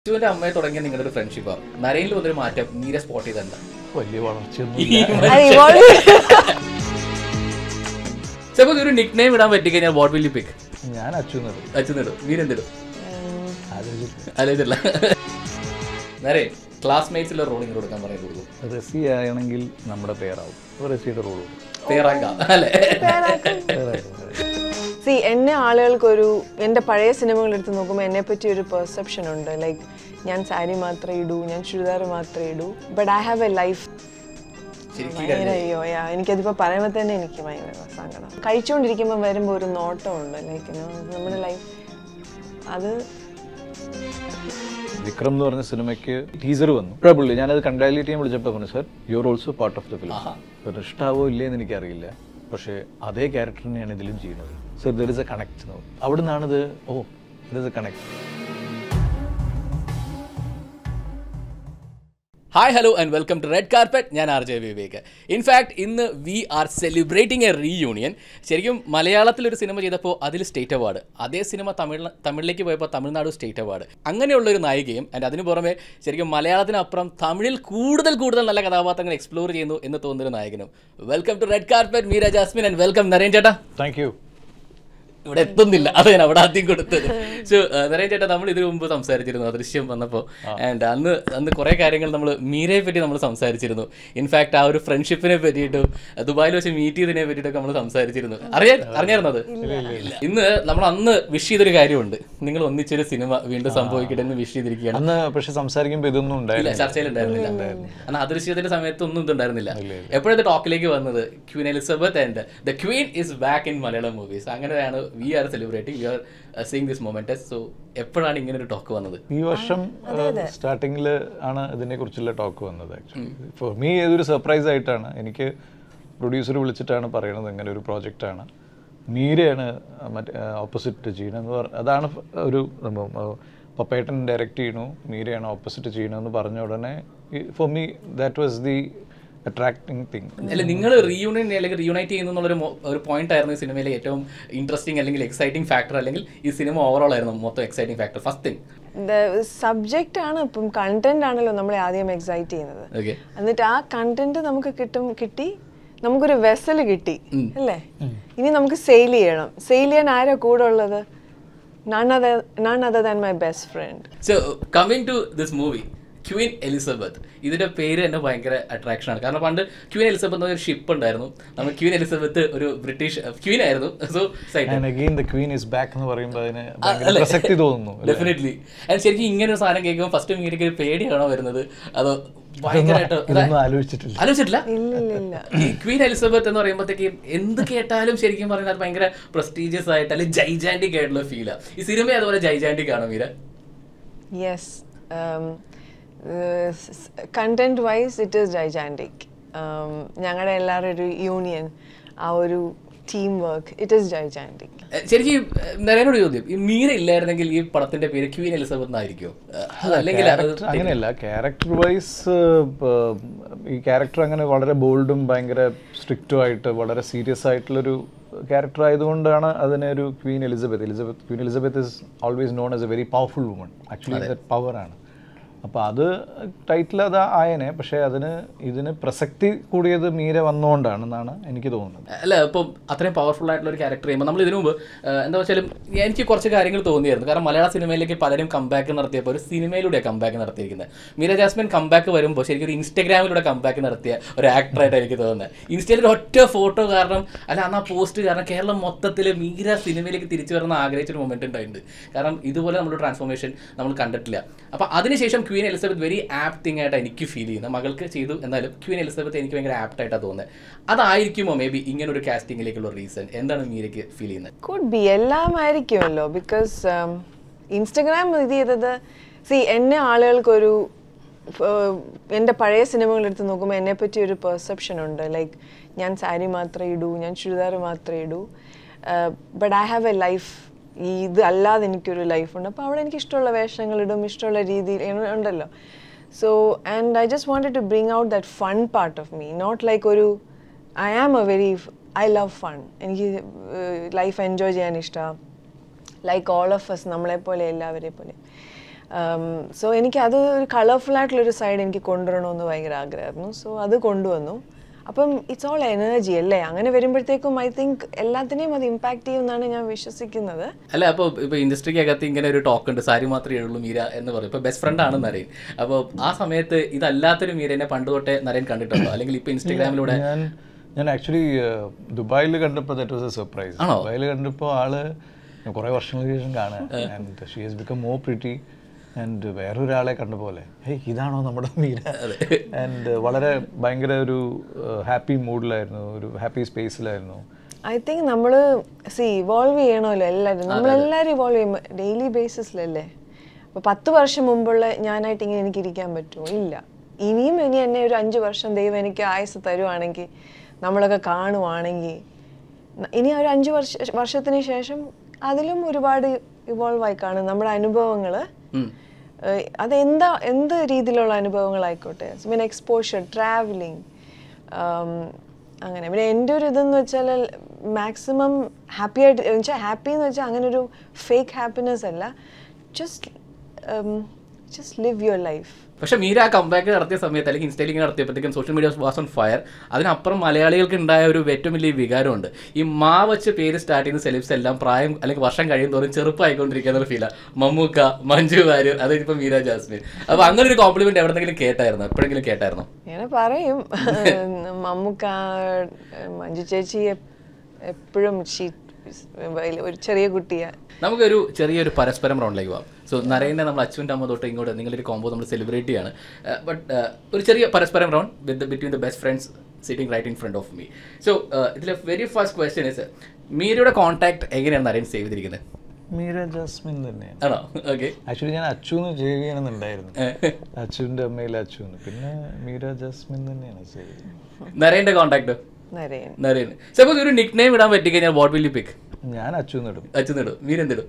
ശിവന്റെ അമ്മയെ തുടങ്ങിയ നിങ്ങളുടെ ഒരു ഫ്രണ്ട്ഷിപ്പാണ് നരയിൽ വന്നൊരു മാറ്റം നീരെ സ്പോട്ട് ചെയ്തെന്താ വലിയ വളർച്ചയൊന്നും അത് evolve സപ്പോസ് ഒരു നിക് നെയിം ഇടാൻ പറ്റി കഴിഞ്ഞാൽ വാട്ട് വിൽ യു പിക്ക് ഞാൻ അച്ഛനും അച്ഛനിടും വീരെന്തിടും ആലോചിച്ചിട്ട് ആലോചിച്ചില്ല നരേ ക്ലാസ്മേറ്റ്സിലെ റോൾ ഇങ്ങനെ കൊടുക്കാൻ പറയാൻ കൊടുക്കും റെസി ആണെങ്കിൽ നമ്മുടെ പേരാവും അപ്പോൾ റെസിയുടെ റോൾ പേറാക്കാം അല്ലേ സി എന്നെ ആളുകൾക്കൊരു എൻ്റെ പഴയ സിനിമകൾ എടുത്ത് നോക്കുമ്പോൾ എന്നെ പറ്റി ഒരു പെർസെപ്ഷൻ ഉണ്ട് ലൈക്ക് ഞാൻ സാരി മാത്രമേ ഇടൂ ഞാൻ ചുരിദാർ മാത്രമേ ഇടൂ but I have a life ശരിക്കും ഭയങ്കര അയ്യോ യാ എനിക്കതിപ്പോൾ പറയുമ്പോൾ തന്നെ എനിക്ക് ഭയങ്കര സങ്കടം കഴിച്ചുകൊണ്ടിരിക്കുമ്പോൾ വരുമ്പോൾ ഒരു നോട്ടമുണ്ട് ലൈക്ക് നമ്മുടെ ലൈഫ് അത് വിക്രം എന്ന് പറഞ്ഞ സിനിമയ്ക്ക് ടീസർ വന്നു കുഴപ്പമില്ല ഞാനത് കൺഗ്രാജുലേറ്റ് ചെയ്യാൻ വിളിച്ചപ്പോൾ പറഞ്ഞു sir you are also part of the film ഇഷ്ടാവോ ഇല്ലേ എന്ന് എനിക്കറിയില്ല പക്ഷേ അതേ ക്യാരക്ടറിനെയാണ് ഇതിലും ചെയ്യുന്നത് sir there is a connect അവിടെ നിന്നാണിത് oh there is a connect hi hello and welcome to red carpet ഞാൻ ആർ ജെ വിവേക് ഇൻഫാക്ട് ഇന്ന് we are celebrating a reunion ശരിക്കും മലയാളത്തിലൊരു സിനിമ ചെയ്തപ്പോൾ അതിൽ സ്റ്റേറ്റ് അവാർഡ് അതേ സിനിമ തമിഴ് തമിഴിലേക്ക് പോയപ്പോൾ തമിഴ്നാട് സ്റ്റേറ്റ് അവാർഡ് അങ്ങനെയുള്ള ഒരു നായികയും ആൻഡ് അതിന് പുറമെ ശരിക്കും മലയാളത്തിനപ്പുറം തമിഴിൽ കൂടുതൽ കൂടുതൽ നല്ല കഥാപാത്രങ്ങൾ എക്സ്പ്ലോർ ചെയ്യുന്നു എന്ന് തോന്നുന്നൊരു നായകനും welcome to red carpet Meera Jasmine and welcome Naren ചേട്ടാ താങ്ക് യു ഇവിടെ എത്തുന്നില്ല അത് ഞാൻ അവിടെ ആദ്യം കൊടുത്തത് സോ നരേൻ ചേട്ടാ നമ്മൾ ഇതിനു മുമ്പ് സംസാരിച്ചിരുന്നു ആ ദൃശ്യം വന്നപ്പോൾ ആൻഡ് അന്ന് അന്ന് കുറേ കാര്യങ്ങൾ നമ്മൾ മീരയെ പറ്റി നമ്മൾ സംസാരിച്ചിരുന്നു ഇൻഫാക്ട് ആ ഒരു ഫ്രണ്ട്ഷിപ്പിനെ പറ്റിയിട്ടും ദുബായിൽ വെച്ച് മീറ്റ് ചെയ്തതിനെ പറ്റിയിട്ടൊക്കെ നമ്മൾ സംസാരിച്ചിരുന്നു അറിയാ അറിഞ്ഞായിരുന്നത് ഇല്ല ഇന്ന് നമ്മൾ അന്ന് വിഷ് ചെയ്തൊരു കാര്യമുണ്ട് നിങ്ങൾ ഒന്നിച്ചൊരു സിനിമ വീണ്ടും സംഭവിക്കട്ടെ എന്ന് വിഷ് ചെയ്തിരിക്കുകയാണ് അന്ന് പക്ഷെ സംസാരിക്കുമ്പോൾ ഇതൊന്നും ഇല്ല ഉണ്ടായില്ല ചർച്ചയിലുണ്ടായിരുന്നില്ല അന്ന് അദൃശ്യത്തിന്റെ സമയത്തൊന്നും ഇതുണ്ടായിരുന്നില്ല എപ്പോഴത്തെ ടോക്കിലേക്ക് വന്നത് Queen Elizabeth and the queen is back in Malayalam movies അങ്ങനെയാണ് we are celebrating we are seeing this moment so എപ്പോഴാണ് ഇങ്ങനെ ഒരു ടോക്ക് വന്നത് ഈ വർഷം സ്റ്റാർട്ടിങ്ങിൽ ആണ് ഇതിനെ കുറിച്ചുള്ള ടോക്ക് വന്നത് ആക്ച്വലി ഫോർ മീ ഇതൊരു സർപ്രൈസ് ആയിട്ടാണ് എനിക്ക് പ്രൊഡ്യൂസർ വിളിച്ചിട്ടാണ് പറയണത് ഇങ്ങനെ ഒരു പ്രോജക്റ്റാണ് മീരയാണ് മറ്റേ ഓപ്പോസിറ്റ് ചെയ്യണമെന്ന് പറ അതാണ് ഒരു സംഭവം ആ, പപ്പേട്ടൻ ഡയറക്റ്റ് ചെയ്യണു മീരയാണ് ഓപ്പോസിറ്റ് ചെയ്യണമെന്ന് പറഞ്ഞ ഉടനെ for me that was the attracting thing അല്ല നിങ്ങൾ റീയൂണിയൻ അല്ലെങ്കിൽ റീയൂണൈറ്റ് ചെയ്യുന്നു എന്നുള്ളൊരു മൊ- ഒരു പോയിന്റ് ആയിരുന്നു ഈ സിനിമയിലെ ഏറ്റവും ഇൻട്രസ്റ്റിംഗ് അല്ലെങ്കിൽ എക്സൈറ്റിംഗ് ഫാക്ടർ അല്ലെങ്കിൽ ഈ സിനിമ ഓവറോൾ ആയിരുന്നു മൊത്തം exciting factor first thing subject ആണ് ഇപ്പം കണ്ടന്റ് ആണല്ലോ നമ്മളെ ആദ്യം എക്സൈറ്റ് ചെയ്യുന്നത് ഓക്കെ എന്നിട്ട് ആ കണ്ടന്റ് നമുക്ക് കിട്ടും കിട്ടി നമുക്കൊരു വെസൽ കിട്ടി അല്ലേ ഇനി നമുക്ക് സെയിൽ ചെയ്യണം സെയിൽ ചെയ്യാൻ ആരാ കൂടെ ഉള്ളത് none other than my best friend so coming to this movie Queen Elizabeth ഇതിന്റെ പേര് തന്നെ ഭയങ്കര അട്രാക്ഷൻ ആണ് കാരണം പണ്ട് ക്വീൻ എലിസബത്ത് എന്ന ഒരു ഷിപ്പ് ഉണ്ടായിരുന്നു നമ്മൾ ക്വീൻ എലിസബത്ത് ഒരു ബ്രിട്ടീഷ് ക്വീൻ ആയിരുന്നു so site and again the queen is back എന്ന് പറയുമ്പോൾ അതിന് ഭയങ്കര പ്രസക്തി തോന്നുന്നു അല്ലേ? ഡെഫിനറ്റ്ലി ആൻഡ് ശരിക്കും ഇങ്ങനെ ഒരു സാധനം കേൾക്കുമ്പോൾ ഫസ്റ്റ് മീരയ്ക്ക് ഒരു പേടിയാണോ വരുന്നത് അതോ ഭയങ്കരമായിട്ട് ഇതൊന്നും ആലോചിച്ചിട്ടില്ല ആലോചിച്ചിട്ടില്ല ഇല്ല ഇല്ല ഇല്ല ഈ ക്വീൻ എലിസബത്ത് എന്ന് പറയുമ്പോഴത്തേക്ക് എന്ത് കേട്ടാലും ശരിക്കും പറഞ്ഞാൽ അത് ഭയങ്കര പ്രസ്റ്റീജിയസ് ആയിട്ട് അല്ലെങ്കിൽ ജൈജാൻറ്റിക് ആയിട്ടുള്ള ഫീലാ ഈ സിനിമ അതുപോലെ ജൈജാൻറ്റിക് ആണോ Meera yes content wise it is gigantic ഞങ്ങളുടെ എല്ലാവരും ഒരു യൂണിയൻ ആ ഒരു team work it is gigantic എഹ് ശരിക്കും എഹ് നരേനോട് ചോദ്യം ഈ മീര ഇല്ലായിരുന്നെങ്കിൽ ഈ പടത്തിന്റെ പേര് ക്വീൻ എലിസബത്ത് എന്നായിരിക്കുമോ അല്ലെങ്കിൽ അത് Character അങ്ങനെയല്ല ക്യാരക്ടർ വൈസ് ഈ ക്യാരക്ടർ അങ്ങനെ വളരെ ബോൾഡും ഭയങ്കര സ്ട്രിക്റ്റും ആയിട്ട് വളരെ സീരിയസ് ആയിട്ടുള്ളൊരു ക്യാരക്ടർ ആയതുകൊണ്ടാണ് അതിനെ ഒരു Queen Elizabeth Elizabeth Queen Elizabeth is always known as a very powerful woman actually that പവറാണ് അപ്പോൾ അത് ടൈറ്റിൽ അത് ആയനെ പക്ഷേ അതിന് ഇതിന് പ്രസക്തി കൂടിയത് മീര വന്നുകൊണ്ടാണെന്നാണ് എനിക്ക് തോന്നുന്നത് അല്ല ഇപ്പം അത്രയും പവർഫുൾ ആയിട്ടുള്ള ഒരു ക്യാരക്ടർ ചെയ്യുമ്പോൾ നമ്മൾ ഇതിനു മുമ്പ് ഏഹ്, എന്താ വെച്ചാലും എനിക്ക് കുറച്ച് കാര്യങ്ങൾ തോന്നിയായിരുന്നു കാരണം മലയാള സിനിമയിലേക്ക് പലരും കംബാക്ക് നടത്തിയപ്പോൾ ഒരു സിനിമയിലൂടെ കംബാക്ക് നടത്തിയിരിക്കുന്നത് മീര ജാസ്മിൻ കംബാക്ക് വരുമ്പോൾ ശരിക്കും ഒരു ഇൻസ്റ്റാഗ്രാമിലൂടെ കംബാക്ക് നടത്തിയ ഒരു ആക്ടറായിട്ട് എനിക്ക് തോന്നുന്നത് ഇൻസ്റ്റയിൽ ഒരു ഒറ്റ ഫോട്ടോ കാരണം അല്ല അന്ന് ആ പോസ്റ്റ് കാരണം കേരളം മൊത്തത്തിൽ മീര സിനിമയിലേക്ക് തിരിച്ചു വരണം ആഗ്രഹിച്ചൊരു മൊമെന്റ് ഉണ്ടായിട്ടുണ്ട് കാരണം ഇതുപോലെ നമ്മൾ ട്രാൻസ്ഫോർമേഷൻ നമ്മൾ കണ്ടിട്ടില്ല അപ്പോൾ അതിനുശേഷം Queen Elizabeth very apt thing ആയിട്ട് എനിക്ക് ഫീൽ ചെയ്യുന്നത് മകൾക്ക് ചെയ്തു എന്നാലും ക്വീൻ എലിസബത്ത് എനിക്ക് ഭയങ്കര ആപ്റ്റ് ആയിട്ടാണ് തോന്നുന്നത് അതായിരിക്കുമോ മേ ബി ഇങ്ങനെ ഒരു കാസ്റ്റിംഗിലേക്കുള്ള റീസൺ എന്താണ് മീരയ്ക്ക് ഫീൽ ചെയ്യുന്നത് കുഡ് ബി എല്ലാം ആയിരിക്കുമല്ലോ ബിക്കോസ് ഇൻസ്റ്റഗ്രാം ഇത് ചെയ്തത് സി എന്നെ ആളുകൾക്കൊരു ഏഹ്, എൻ്റെ പഴയ സിനിമകൾ എടുത്ത് നോക്കുമ്പോൾ എന്നെ പറ്റി ഒരു പെർസെപ്ഷൻ ഉണ്ട് ലൈക്ക് ഞാൻ സാരി മാത്രമേ ഇടൂ ഞാൻ ചുരിദാർ മാത്രമേ ഇടൂ but I have a life ഈ ഇത് അല്ലാതെ എനിക്കൊരു ലൈഫുണ്ട് അപ്പോൾ അവിടെ എനിക്ക് ഇഷ്ടമുള്ള വേഷങ്ങൾ ഇടും ഇഷ്ടമുള്ള രീതിയിൽ ഇങ്ങനെ ഉണ്ടല്ലോ so and I just wanted to bring out that fun part of me not like ഒരു I am a very I love fun എനിക്ക് ലൈഫ് എൻജോയ് ചെയ്യാൻ ഇഷ്ടമാണ് ലൈക്ക് ഓൾ ഓഫ് എസ് നമ്മളെ പോലെ എല്ലാവരെ പോലെ സോ എനിക്ക് അത് ഒരു കളർഫുൾ ആയിട്ടുള്ളൊരു സൈഡ് എനിക്ക് കൊണ്ടുവരണമെന്ന് ഭയങ്കര ആഗ്രഹമായിരുന്നു സോ അത് കൊണ്ടുവന്നു അപ്പം ഇറ്റ്സ് ഓൾ എനർജി അല്ലേ അങ്ങനെ വരുമ്പോഴത്തേക്കും ഐ തിങ്ക് എല്ലാത്തിനെയും അത് ഇമ്പാക്ട് ചെയ്യുമെന്നാണ് ഞാൻ വിശ്വസിക്കുന്നത് അല്ല അപ്പോൾ ഇപ്പോൾ ഇൻഡസ്ട്രിക്കകത്ത് ഇങ്ങനെ ഒരു ടോക്ക് ഉണ്ട് സാരി മാത്രമേ ഉള്ളൂ മീര എന്ന് പറയും ഇപ്പോൾ ബെസ്റ്റ് ഫ്രണ്ട് ആണ് നരേൻ അപ്പോൾ ആ സമയത്ത് ഇതല്ലാത്തൊരു മീരനെ പണ്ട് തൊട്ടേ നരേൻ കണ്ടിട്ടുണ്ടോ അല്ലെങ്കിൽ ഇപ്പോൾ ഇൻസ്റ്റാഗ്രാമിലൂടെ ഞാൻ ഞാൻ ആക്ച്വലി ദുബായിൽ കണ്ടപ്പോൾ ദാറ്റ് വാസ് എ സർപ്രൈസ് ആണോ? ദുബായിൽ കണ്ടപ്പോൾ ആള് ഞാൻ കുറേ വർഷങ്ങൾക്ക് ശേഷം കാണാൻ and she has become more pretty and വേറൊരാളെ കണ്ട പോലെ ഹേയ് ഇതാണോ നമ്മുടെ മീര ആൻഡ് വളരെ ഭയങ്കര ഒരു ഹാപ്പി മൂഡിലായിരുന്നു ഒരു ഹാപ്പി സ്പേസിലായിരുന്നു ഐ തിങ്ക് നമ്മൾ സി ഇവോൾവ് ചെയ്യണമല്ലോ എല്ലാവരും നമ്മളെല്ലാവരും ഇവോൾവ് ചെയ്യും ഡെയിലി ബേസിസിലല്ലേ അപ്പോൾ പത്ത് വർഷം മുമ്പുള്ള ഞാനായിട്ട് ഇങ്ങനെ എനിക്ക് ഇരിക്കാൻ പറ്റുമോ ഇല്ല ഇനിയും ഇനി എന്നെ ഒരു അഞ്ച് വർഷം ദൈവം എനിക്ക് ആയുസ് തരുവാണെങ്കിൽ നമ്മളൊക്കെ കാണുവാണെങ്കിൽ ന- ഇനി ഒരു അഞ്ച് വർഷ വർഷത്തിന് ശേഷം അതിലും ഒരുപാട് ഇവോൾവ് ആയി കാണും നമ്മുടെ അനുഭവങ്ങൾ ഉം. അതെന്താ എന്ത് രീതിയിലുള്ള അനുഭവങ്ങളായിക്കോട്ടെ മീൻ എക്സ്പോഷർ ട്രാവലിംഗ് അങ്ങനെ പിന്നെ എൻ്റെ ഒരു ഇതെന്ന് വെച്ചാൽ മാക്സിമം ഹാപ്പി ആയിട്ട് വെച്ചാൽ ഹാപ്പി എന്ന് വെച്ചാൽ അങ്ങനെ ഒരു ഫേക്ക് ഹാപ്പിനെസ് അല്ല just just live your life പക്ഷെ മീര ആ കമ്പാക്ക് നടത്തിയ സമയത്ത് അല്ലെങ്കിൽ ഇൻസ്റ്റയിലിംഗ് നടത്തിയപ്പോഴത്തേക്കും social media was on fire അതിനപ്പുറം മലയാളികൾക്ക് ഉണ്ടായ ഒരു ഏറ്റവും വലിയ വികാരമുണ്ട് ഈ മാ വെച്ച് പേര് സ്റ്റാർട്ട് ചെയ്യുന്ന സെലിബ്സ് എല്ലാം പ്രായം അല്ലെങ്കിൽ വർഷം കഴിയും തോറും ചെറുപ്പമായിക്കൊണ്ടിരിക്കുന്ന ഒരു ഫീലാണ് മമ്മൂക്ക മഞ്ജു വാര്യർ അതിപ്പോൾ മീര ജാസ്മിൻ അപ്പോൾ അങ്ങനെ ഒരു കോംപ്ലിമെന്റ് എവിടെന്നെങ്കിലും കേട്ടായിരുന്നു എപ്പോഴെങ്കിലും കേട്ടായിരുന്നു ഇങ്ങനെ പറയും മമ്മൂക്ക മഞ്ജു ചേച്ചി എപ്പോഴും ഷീ ഒരു ചെറിയ കുട്ടിയാ നമുക്കൊരു ചെറിയൊരു പരസ്പരം റൗണ്ടിലേക്ക് പോവാം സോ നരേനെ നമ്മൾ അച്ഛൻ്റെ അമ്മ തൊട്ട് ഇങ്ങോട്ട് നിങ്ങളൊരു കോമ്പോ നമ്മൾ സെലിബ്രേറ്റ് ചെയ്യാണ് ബട്ട് ഒരു ചെറിയ പരസ്പരം round with between the best friends sitting right in front of me so ഇതിലെ വെരി ഫസ്റ്റ് ക്വസ്റ്റ്യൻ ഇസ് മീരയുടെ കോൺടാക്ട് എങ്ങനെയാണ് നരേൻ സേവ് ചെയ്തിരിക്കുന്നത് മീര ജാസ്മിൻ തന്നെയാണ് ആണോ ഓക്കെ ആക്ച്വലി ഞാൻ അച്ചു എന്ന് സേവ് ചെയ്യണമെന്നുണ്ടായിരുന്നു അച്ചുവിൻ്റെ അമ്മയിൽ അച്ചു എന്ന് പിന്നെ മീര ജാസ്മിൻ തന്നെയാണ് സേവ് ചെയ്തത് നരേൻ്റെ കോൺടാക്ട് നരയൻ നരേൻ സപ്പോസ് ഒരു നിക് നെയിം ഇടാൻ പറ്റിക്കഴിഞ്ഞാൽ വാട്ട് വിൽ യു പിക്ക് ഞാൻ അച്ചു എന്നിടും അച്ഛൻ ഇടും മീരെന്തിടും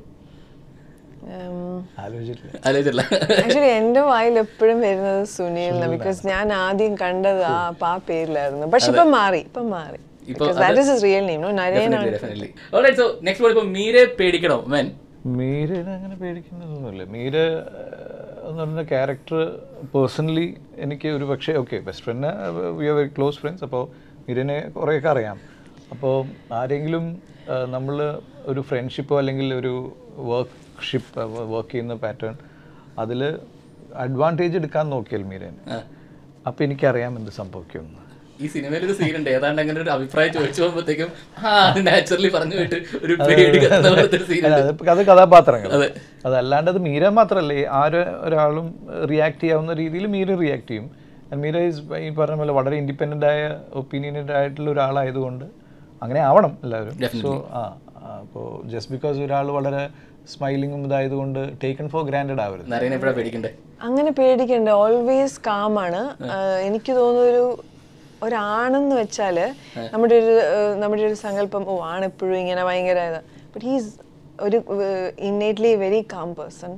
ആലോചിച്ചിട്ടില്ല ആലോചിച്ചില്ല ആക്ച്വലി എന്റെ വായിൽ എപ്പോഴും വരുന്നത് സുനിൽ ബിക്കോസ് ഞാൻ ആദ്യം കണ്ടത് ആ ആ പേരിലായിരുന്നു പക്ഷെ ഇപ്പൊ മാറി ഇപ്പൊ മാറി ഇപ്പൊ that is real name no നരയനാണ് ഡെഫിനറ്റ്ലി ഓൾറൈറ്റ് സോ നെക്സ്റ്റ് ഇപ്പോൾ മീരെ പേടിക്കണോ മെൻ മീരനെ അങ്ങനെ പേടിക്കുന്നതൊന്നുമില്ല മീര ഏഹ്, എന്ന് പറഞ്ഞ ക്യാരക്ടർ പേഴ്സണലി എനിക്ക് ഒരു പക്ഷേ okay best friend we are very close friends അപ്പോൾ മീരനെ കുറേയൊക്കെ അറിയാം അപ്പോൾ ആരെങ്കിലും നമ്മൾ ഒരു ഫ്രണ്ട്ഷിപ്പോ അല്ലെങ്കിൽ ഒരു വർക്ക്ഷിപ്പ് വർക്ക് ചെയ്യുന്ന പാറ്റേൺ അതിൽ അഡ്വാൻറ്റേജ് എടുക്കാൻ നോക്കിയാൽ മീരനെ അപ്പോൾ എനിക്കറിയാം എന്ത് സംഭവിക്കുമെന്ന് ഈ സിനിമയിൽ ഒരു സീൻ ഉണ്ട് ഏതാണ്ട് അങ്ങനെ ഒരു അഭിപ്രായം ചോദിച്ചു പോകുമ്പോഴത്തേക്കും ആ അത് നാച്ചുറലി പറഞ്ഞു പോയിട്ട് ഒരു പേടി കത്തുന്ന പോലത്തെ ഒരു സീൻ അല്ല, ഉണ്ട് അത് അത് കഥാപാത്രങ്ങൾ അതെ. അതല്ലാണ്ട് അത് മീര മാത്രമല്ല ഈ ആര് ഒരാളും റിയാക്ട് ചെയ്യാവുന്ന രീതിയിൽ മീര റിയാക്ട് ചെയ്യും And മീര ഈസ് ഈ പറഞ്ഞ പോലെ വളരെ ഇൻഡിപെൻഡൻ്റ് ആയ ഒപ്പീനിയനഡ് ആയിട്ടുള്ള ഒരാളായതുകൊണ്ട് അങ്ങനെ ആവണം എല്ലാവരും സോ ആ അപ്പോൾ ജസ്റ്റ് ബിക്കോസ് ഒരാൾ വളരെ സ്മൈലിങ്ങും ഇതായതുകൊണ്ട് ടേക്കൺ ഫോർ ഗ്രാൻഡഡ് ആവരുത് നരേനെ എപ്പോഴാണ് പേടിക്കണ്ടേ അങ്ങനെ പേടിക്കണ്ട ഓൾവേസ് കാമാണ് എനിക്ക് തോന്നുന്നു ഒരു ഒരാണെന്ന് വെച്ചാല് നമ്മുടെ ഒരു ഏഹ്, നമ്മുടെ ഒരു സങ്കല്പം ഓ ആണെപ്പോഴും ഇങ്ങനെ ഭയങ്കര ബട്ട് ഹീസ് ഒരു ഇന്നേറ്റ്ലി വെരി കാം പേഴ്സൺ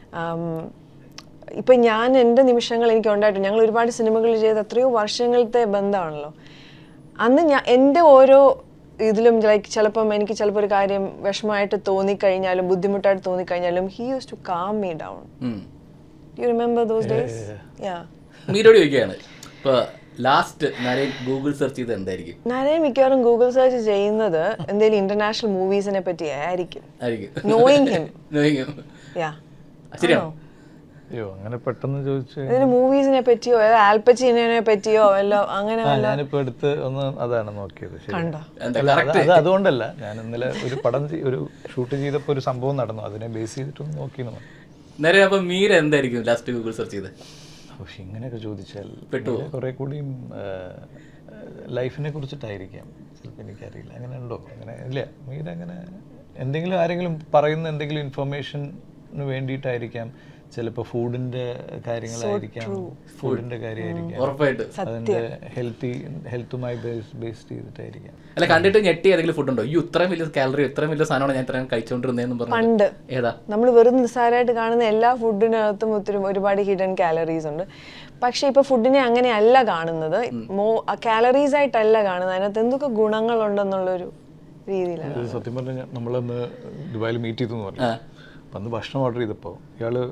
ഇപ്പൊ ഞാൻ എൻ്റെ നിമിഷങ്ങൾ എനിക്ക് ഉണ്ടായിട്ടുണ്ട് ഞങ്ങൾ ഒരുപാട് സിനിമകൾ ചെയ്ത് എത്രയോ വർഷങ്ങളത്തെ ബന്ധമാണല്ലോ അന്ന് ഞാൻ എൻ്റെ ഓരോ ഇതിലും ലൈക്ക് ചിലപ്പം എനിക്ക് ചിലപ്പോൾ ഒരു കാര്യം വിഷമമായിട്ട് തോന്നിക്കഴിഞ്ഞാലും ബുദ്ധിമുട്ടായിട്ട് തോന്നിക്കഴിഞ്ഞാലും he use to calm me down um. You remember those days yeah മീരോട് ചോദിക്കുകയാണ് ഇപ്പൊ ലാസ്റ്റ് നരേൻ ഗൂഗിൾ സെർച്ച് ചെയ്ത് എന്തായിരിക്കും നരേൻ മിക്കവാറും ഗൂഗിൾ സെർച്ച് ചെയ്യുന്നത് എന്തെങ്കിലും ഇന്റർനാഷണൽ മൂവീസിനെ പറ്റി ആയിരിക്കും ആയിരിക്കും knowing him Knowing him. Yeah ശരിയാണോ അയ്യോ അങ്ങനെ പെട്ടെന്ന് ചോദിച്ചു ഇതിന് മൂവീസിനെ പറ്റിയോ ആൽപ്പച്ചീനെ പറ്റിയോ വല്ലോ അങ്ങനെ ആ വല്ല ഞാനിപ്പോൾ എടുത്ത് ഒന്ന് അതാണ് നോക്കിയത് ശരി കണ്ടോ എന്താ അല്ല, അത് കറക്റ്റ് അത് അതുകൊണ്ടല്ല ഞാൻ ഇന്നലെ ഒരു പടം ചെയ്- ഒരു ഷൂട്ട് ചെയ്തപ്പോൾ ഒരു സംഭവം നടന്നു അതിനെ ബേസ് ചെയ്തിട്ടൊന്ന് നോക്കി നരേൻ അപ്പൊ മീര എന്തായിരിക്കും ലാസ്റ്റ് ഗൂഗിൾ സെർച്ച് ചെയ്ത് പക്ഷെ ഇങ്ങനെയൊക്കെ ചോദിച്ചാൽ പെട്ടുവോ? കുറെ കൂടിയും ലൈഫിനെ കുറിച്ചിട്ടായിരിക്കാം ചിലപ്പോൾ എനിക്കറിയില്ല അങ്ങനെ ഉണ്ടോ അങ്ങനെ ഇല്ല മീര അങ്ങനെ എന്തെങ്കിലും ആരെങ്കിലും പറയുന്ന എന്തെങ്കിലും ഇൻഫർമേഷന് വേണ്ടിയിട്ടായിരിക്കാം ചിലപ്പോൾ ഫുഡിന്റെ കാര്യങ്ങളായിരിക്കാം ഫുഡിന്റെ കാര്യമായിരിക്കാം ഉറപ്പായിട്ട് അതിന്റെ ഹെൽത്തി ഹെൽത്തുമായി ബേസ് ചെയ്തിട്ടായിരിക്കാം അല്ല കണ്ടിട്ട് ഞെട്ടി ഏതെങ്കിലും ഫുഡ് ഉണ്ടോ ഈ ഇത്രയും വലിയ കാലറി ഇത്രയും വലിയ സാധനമാണ് ഞാൻ ഇത്രയും കഴിച്ചുകൊണ്ടിരുന്നതെന്ന് പറഞ്ഞു പണ്ട് ഏതാ നമ്മൾ വെറും നിസ്സാരമായിട്ട് കാണുന്ന എല്ലാ ഫുഡിനകത്തും ഒത്തിരി ഒരുപാട് ഹിഡൻ കാലറീസ് ഉണ്ട് പക്ഷെ ഇപ്പൊ ഫുഡിനെ അങ്ങനെയല്ല കാണുന്നത് മോ കാലറീസ് ആയിട്ടല്ല കാണുന്നത് അതിനകത്ത് എന്തൊക്കെ ഗുണങ്ങളുണ്ടെന്നുള്ളൊരു രീതിയിലാണ് ഇത് സത്യം പറഞ്ഞാൽ നമ്മളന്ന് ദുബായിൽ മീറ്റ് ചെയ്തു എന്ന് പറഞ്ഞു അപ്പം അന്ന് ഭക്ഷണം ഓർഡർ ചെയ്തപ്പോൾ ഇയാൾ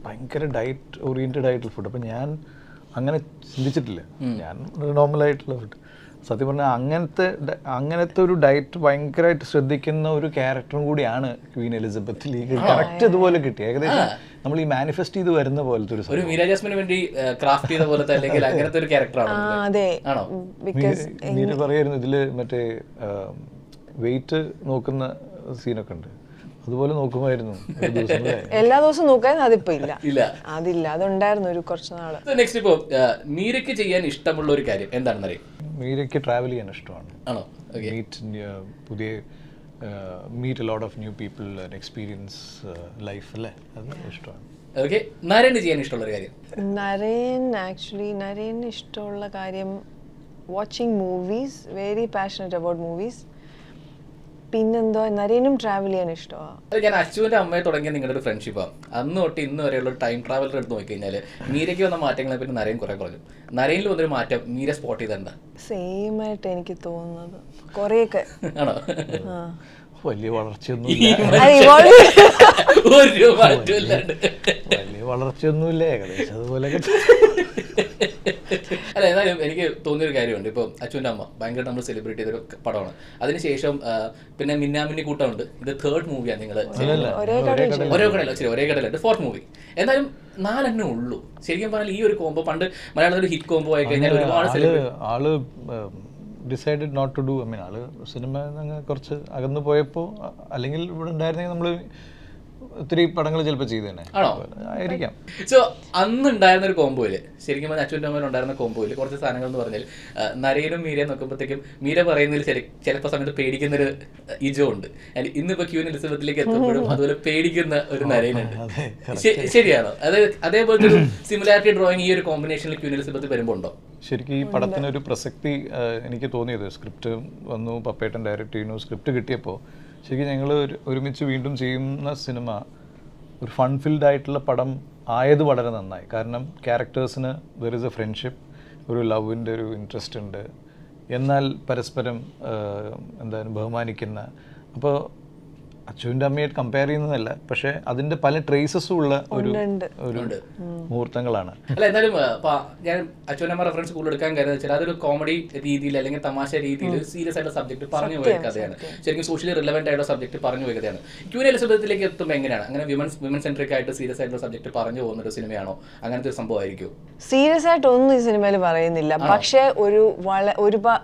ഭയങ്കര ഡയറ്റ് ഓറിയൻറ്റഡ് ആയിട്ടുള്ള ഫുഡ് അപ്പം ഞാൻ അങ്ങനെ ചിന്തിച്ചിട്ടില്ല ഞാൻ നോർമൽ ആയിട്ടുള്ള ഫുഡ് സത്യം പറഞ്ഞാൽ അങ്ങനത്തെ ഡ- അങ്ങനത്തെ ഒരു ഡയറ്റ് ഭയങ്കരമായിട്ട് ശ്രദ്ധിക്കുന്ന ഒരു ക്യാരക്ടറും കൂടിയാണ് ക്വീൻ എലിസബത്ത് ലീഗ് കറക്റ്റ് ഇതുപോലെ കിട്ടി ഏകദേശം നമ്മൾ ഈ മാനിഫെസ്റ്റ് ചെയ്ത് വരുന്ന പോലത്തെ ഒരു ഒരു മീര ജാസ്മിന് വേണ്ടി ക്രാഫ്റ്റ് ചെയ്ത പോലത്തെ അല്ലെങ്കിൽ അങ്ങനത്തെ ഒരു ക്യാരക്ടറാണോ ആ അതെ ആണോ ബിക്കോസ് മീര- മീര പറയായിരുന്നു ഇതില് മറ്റേ വെയിറ്റ് നോക്കുന്ന സീനൊക്കെ ഉണ്ട് അതുപോലെ നോക്കുമായിരുന്നു ഒരു ദിവസം അല്ലേ? എല്ലാ ദിവസവും നോക്കാൻ അതിപ്പോ ഇല്ല ഇല്ല അതില്ല അതുണ്ടായിരുന്നു ഒരു കുറച്ച് നാള് നെക്സ്റ്റ് ഇപ്പോ ആ, മീരയ്ക്ക് ചെയ്യാൻ ഇഷ്ടമുള്ള ഒരു കാര്യം എന്താണെന്ന് അറിയാം മീരയ്ക്ക് ട്രാവൽ ചെയ്യാൻ ഇഷ്ടമാണ് ആണോ ഓക്കെ മീറ്റ് പുതിയ meet lot of new people experience life അല്ലേ അത് ഇഷ്ടമാണ് ഓക്കെ നാരായണന് ചെയ്യാൻ ഇഷ്ടമുള്ള ഒരു കാര്യം നരേൻ ആക്ച്വലി നരേന് ഇഷ്ടമുള്ള കാര്യം watching movies very passionate about movies പിന്നെന്തോ നരേനും ട്രാവൽ ചെയ്യാൻ ഇഷ്ടമാണ് അത് ഞാൻ അച്ചുവിന്റെ അമ്മയെ തുടങ്ങിയ നിങ്ങളുടെ ഒരു ഫ്രണ്ട്ഷിപ്പാണ് അന്ന് തൊട്ട് ഇന്ന് വരെയുള്ള ഒരു ടൈം ട്രാവലർ എടുത്ത് നോക്കിക്കഴിഞ്ഞാൽ മീരയ്ക്ക് വന്ന മാറ്റങ്ങളെ പറ്റി നരയും കുറെ കുറഞ്ഞു നരയിൽ വന്നൊരു മാറ്റം മീര സ്പോട്ട് ചെയ്തെന്താ സെയിം ആയിട്ട് എനിക്ക് തോന്നുന്നത് കുറേയൊക്കെ ആണോ ആ. വലിയ വളർച്ചയൊന്നും ഈ അത് evolve ഒരു മാറ്റമില്ലാണ്ട് വലിയ വളർച്ചയൊന്നുമില്ല ഏകദേശം അതുപോലെയൊക്കെ അല്ല എന്നാലും എനിക്ക് തോന്നിയൊരു കാര്യമുണ്ട് ഇപ്പോൾ അച്ഛൻ്റെ അമ്മ ഭയങ്കര നമ്മൾ സെലിബ്രേറ്റ് ചെയ്തൊരു പടമാണ് അതിനുശേഷം ആ, പിന്നെ മിന്നാമിന്നി കൂട്ടമുണ്ട് ഇത് തേർഡ് മൂവിയാണ് നിങ്ങൾ ഒരേ കടയിൽ ഒരേ കടയില്ല ശരി ഒരേ കടയിലുണ്ട് ഫോർത്ത് മൂവി എന്നാലും നാലെണ്ണേ ഉള്ളൂ ശരിക്കും പറഞ്ഞാൽ ഈ ഒരു കോംബോ പണ്ട് മലയാളത്തിൽ ഒരു ഹിറ്റ് കോംബോ ആയി കഴിഞ്ഞാൽ ഒരുപാട് ആള് സെലിബ്രേറ്റ് ആള് decided not to do I mean ആള് സിനിമ അങ്ങ് കുറച്ച് അകന്നു പോയപ്പോൾ അല്ലെങ്കിൽ ഇവിടെ ഉണ്ടായിരുന്നെങ്കിൽ നമ്മൾ ഒത്തിരി പടങ്ങൾ ചിലപ്പോൾ ചെയ്തു തന്നെ ആണോ? ആയിരിക്കാം സോ അന്ന് ഉണ്ടായിരുന്ന ഒരു കോംബോയില് ശരിക്കും പറഞ്ഞാൽ അച്ഛൻ്റെ അമ്മയിൽ ഉണ്ടായിരുന്ന കോംബോയില് കുറച്ച് സാധനങ്ങൾ എന്ന് പറഞ്ഞാൽ ആ, നരേനും മീരയും നോക്കുമ്പോഴത്തേക്കും മീര പറയുന്നതിൽ ശരി ചിലപ്പോൾ സമയത്ത് പേടിക്കുന്നൊരു ഇജോ ഉണ്ട് And ഇന്നിപ്പോ ക്യൂൻ എലിസബത്തിലേക്ക് എത്തുമ്പോഴും അതുപോലെ പേടിക്കുന്ന ഒരു നരേനുണ്ട് ശ- ശരിയാണോ അതായത് അതേപോലത്തെ ഒരു സിമിലാരിറ്റി ഡ്രോയിങ് ഈ ഒരു കോമ്പിനേഷനിൽ ക്യൂൻ എലിസബത്ത് വരുമ്പോൾ ഉണ്ടോ ശരിക്കും ഈ പടത്തിന് ഒരു പ്രസക്തി ആ, എനിക്ക് തോന്നിയത് സ്ക്രിപ്റ്റ് വന്നു പപ്പേട്ടൻ ഡയറക്റ്റ് ചെയ്യുന്നു സ്ക്രിപ്റ്റ് കിട്ടിയപ്പോൾ ശരിക്കും ഞങ്ങൾ ഒരുമിച്ച് വീണ്ടും ചെയ്യുന്ന സിനിമ ഒരു ഫൺ ഫിൽഡ് ആയിട്ടുള്ള പടം ആയത് വളരെ നന്നായി കാരണം ക്യാരക്ടേഴ്സിന് ദർ ഇസ് എ ഫ്രണ്ട്ഷിപ്പ് ഒരു ലവിൻ്റെ ഒരു ഇൻട്രസ്റ്റ് ഉണ്ട് എന്നാൽ പരസ്പരം ആ, എന്താണ് ബഹുമാനിക്കുന്ന അപ്പോൾ അച്ചുവിൻ്റെ അമ്മയായിട്ട് കമ്പയർ ചെയ്യുന്നതല്ല പക്ഷേ അതിൻ്റെ പല ട്രേസസും ഉള്ള ഒരു ഉണ്ട്. ഒരു മുഹൂർത്തങ്ങളാണ് അല്ല എന്നാലും ആ, ഇപ്പൊ ഞാൻ അച്ഛനമ്മ റെഫറൻസ് കൂടുതൽ എടുക്കാൻ കാര്യം വെച്ചാൽ അതൊരു കോമഡി രീതിയിൽ അല്ലെങ്കിൽ തമാശ രീതിയിൽ സീരിയസ് ആയിട്ടുള്ള സബ്ജക്ട് പറഞ്ഞു പോയ കഥയാണ് ശരിക്കും സോഷ്യലി റിലവന്റ് ആയിട്ടുള്ള സബ്ജക്ട് പറഞ്ഞു പോയ കഥയാണ് ക്യൂൻ എലിസബത്തിലേക്ക് എത്തുമ്പോൾ എങ്ങനെയാണ് അങ്ങനെ വിമൻസ് വിമൻ സെൻട്രിക് ആയിട്ട് സീരിയസ് ആയിട്ടുള്ള സബ്ജക്ട് പറഞ്ഞു പോകുന്ന ഒരു സിനിമയാണോ അങ്ങനത്തെ ഒരു സംഭവമായിരിക്കും സീരിയസ് ആയിട്ട് ഒന്നും ഈ സിനിമയിൽ പറയുന്നില്ല പക്ഷെ ഒരു വള ഒരുപാട്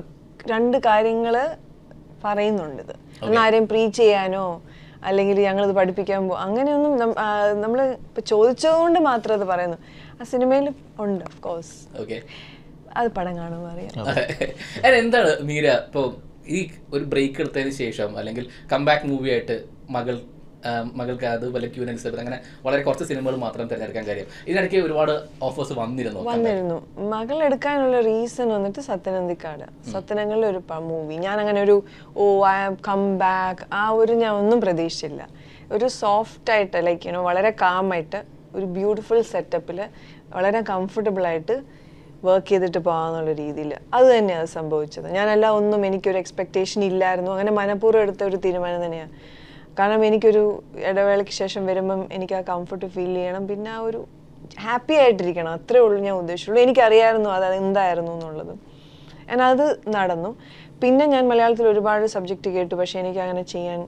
രണ്ട് കാര്യങ്ങള് പറയുന്നുണ്ട് ഇത് ഒന്ന് ആരെയും പ്രീച്ച് ചെയ്യാനോ അല്ലെങ്കിൽ ഞങ്ങളിത് പഠിപ്പിക്കാൻ പോ അങ്ങനെയൊന്നും നമ്മൾ ഇപ്പൊ ചോദിച്ചതുകൊണ്ട് മാത്രം അത് പറയുന്നു ആ സിനിമയിൽ ഉണ്ട് ഓഫ് കോഴ്സ് ഓക്കെ അത് പടം കാണുമ്പോൾ അറിയാം അല്ല എന്താണ് മീര ഇപ്പോൾ ഈ ഒരു ബ്രേക്ക് എടുത്തതിന് ശേഷം അല്ലെങ്കിൽ കംബാക്ക് മൂവി ആയിട്ട് മകൾ ആ, മകൾക്ക് അതുപോലെ ക്യൂൻ എലിസബത്ത് അങ്ങനെ വളരെ കുറച്ച് സിനിമകൾ മാത്രം തിരഞ്ഞെടുക്കാൻ കാര്യം ഇതിനിടയ്ക്ക് ഒരുപാട് ഓഫേഴ്സ് വന്നിരുന്നു വന്നിരുന്നു മകൾ എടുക്കാനുള്ള റീസൺ വന്നിട്ട് സത്യനന്ദിക്കാട് സത്യനങ്ങളുടെ ഒരു മൂവി ഞാൻ അങ്ങനെ ഒരു oh I am come back ആ ഒരു ഞാൻ ഒന്നും പ്രതീക്ഷിച്ചില്ല ഒരു സോഫ്റ്റ് ആയിട്ട് ലൈക്ക് യുനോ വളരെ കാമായിട്ട് ഒരു ബ്യൂട്ടിഫുൾ സെറ്റപ്പിൽ വളരെ കംഫർട്ടബിൾ ആയിട്ട് വർക്ക് ചെയ്തിട്ട് പോകാന്നുള്ള രീതിയിൽ അത് തന്നെയാണ് സംഭവിച്ചത് ഞാനല്ല ഒന്നും എനിക്കൊരു എക്സ്പെക്റ്റേഷൻ ഇല്ലായിരുന്നു അങ്ങനെ മനഃപൂർവ്വം എടുത്ത ഒരു തീരുമാനം തന്നെയാണ് കാരണം എനിക്കൊരു ഇടവേളയ്ക്ക് ശേഷം വരുമ്പം എനിക്ക് ആ കംഫർട്ട് ഫീൽ ചെയ്യണം പിന്നെ ആ ഒരു ഹാപ്പി ആയിട്ടിരിക്കണം അത്രേ ഉള്ളൂ ഞാൻ ഉദ്ദേശിച്ചുള്ളൂ എനിക്കറിയായിരുന്നു അത് എന്തായിരുന്നു എന്നുള്ളത് and അത് നടന്നു പിന്നെ ഞാൻ മലയാളത്തിൽ ഒരുപാട് സബ്ജക്റ്റ് കേട്ടു പക്ഷെ എനിക്ക് അങ്ങനെ ചെയ്യാൻ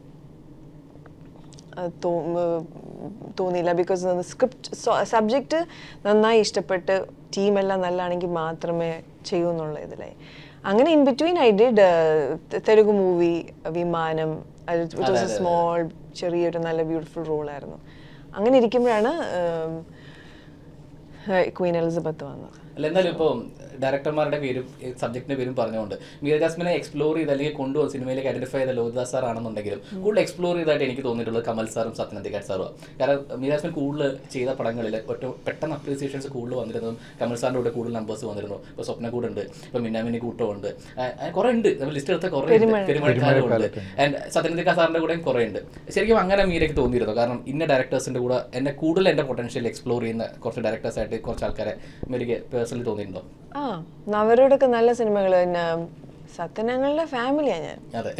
അത് തോ- ഉം, തോന്നിയില്ല ബിക്കോസ് സ്ക്രിപ്റ്റ് സബ്ജക്റ്റ് നന്നായി ഇഷ്ടപ്പെട്ട് ടീമെല്ലാം നല്ലതാണെങ്കിൽ മാത്രമേ ചെയ്യൂ എന്നുള്ള ഇതിലായി അങ്ങനെ in between I did Telugu movie Vimanam it was a small ചെറിയൊരു നല്ല ബ്യൂട്ടിഫുൾ റോളായിരുന്നു അങ്ങനെ ഇരിക്കുമ്പോഴാണ് ക്വീൻ എലിസബത്ത് വന്നത് അല്ല എന്നാലും ഇപ്പോൾ ഡയറക്ടർമാരുടെ പേരും സബ്ജക്റ്റിന്റെ പേരും പറഞ്ഞുകൊണ്ട് മീര ജാസ്മിനെ എക്സ്പ്ലോർ ചെയ്ത് അല്ലെങ്കിൽ കൊണ്ടുവന്ന് സിനിമയിലേക്ക് ഐഡന്റിഫൈ ചെയ്ത ലോഹിദാസ് സാർ ആണെന്നുണ്ടെങ്കിലും കൂടുതൽ എക്സ്പ്ലോർ ചെയ്തായിട്ട് എനിക്ക് തോന്നിയിട്ടുള്ളത് കമൽ സാറും സത്യനന്ദിക്കാട് സാറും കാരണം മീര ജാസ്മിൻ കൂടുതൽ ചെയ്ത പടങ്ങളിൽ ഒറ്റ പെട്ടെന്ന് അപ്രീസിയേഷൻസ് കൂടുതൽ വന്നിരുന്നതും കമൽ സാറിന്റെ കൂടെ കൂടുതൽ നമ്പേഴ്സ് വന്നിരുന്നു ഇപ്പോൾ സ്വപ്ന കൂടുണ്ട് ഇപ്പോൾ മിന്നാമിനി കൂട്ടമുണ്ട് കുറെ ഉണ്ട് നമ്മൾ ലിസ്റ്റ് എടുത്ത കുറെ ഉണ്ട് പെരുമഴക്കാലമുണ്ട് ആൻഡ് സത്യനന്ദിക്ക സാറിന്റെ കൂടെയും കുറെ ഉണ്ട് ശരിക്കും അങ്ങനെ മീരയ്ക്ക് തോന്നിയിരുന്നു കാരണം ഇന്ന ഡയറക്ടേഴ്സിന്റെ കൂടെ എന്നെ കൂടുതൽ എന്റെ പൊട്ടൻഷ്യൽ എക്സ്പ്ലോർ ചെയ്യുന്ന കുറച്ച് ഡയറക്ടേഴ്സ് ആയിട്ട് കുറച്ച് ആൾക്കാരെ മീരയ്ക്ക് പേഴ്സണലി തോന്നിയിട്ടുണ്ടോ ആ അവരോടൊക്കെ നല്ല സിനിമകൾ പിന്നെ സത്യനങ്ങളുടെ ഫാമിലിയാണ് ഞാൻ അതെ